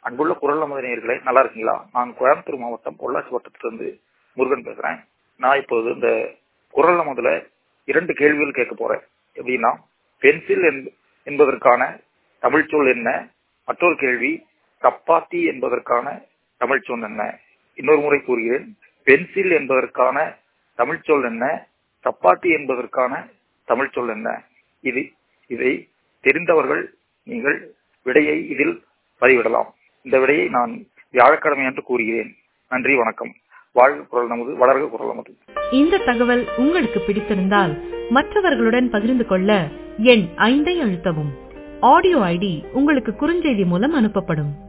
அன்புள்ள குரல் நமது நேயர்களே நல்லா இருக்கீங்களா நான் கோயம்புத்தூர் மாவட்டம் பொள்ளாச்சி வட்டத்திலிருந்து முருகன் பேசுறேன் நான் இப்போது இந்த குரல் நமதுல இரண்டு கேள்விகள் கேட்க போறேன் எப்படின்னா பென்சில் என்ப- என்பதற்கான தமிழ் சொல் என்ன மற்றொரு கேள்வி சப்பாத்தி என்பதற்கான தமிழ் சொல் என்ன இன்னொரு முறை கூறுகிறேன் பென்சில் என்பதற்கான தமிழ் சொல் என்ன சப்பாத்தி என்பதற்கான தமிழ் சொல் என்ன இது இதை தெரிந்தவர்கள் நீங்கள் விடையை இதில் பதிவிடலாம் இந்த விடையை நான் வியாழக்கிழமை என்று கூறுகிறேன் நன்றி வணக்கம் வாழ்க குரல் நமது வளர்க குரல் நமது இந்த தகவல் உங்களுக்கு பிடித்திருந்தால் மற்றவர்களுடன் பகிர்ந்து கொள்ள எண் ஐந்தை அழுத்தவும் ஆடியோ ஐடி உங்களுக்கு குறுஞ்செய்தி மூலம் அனுப்பப்படும்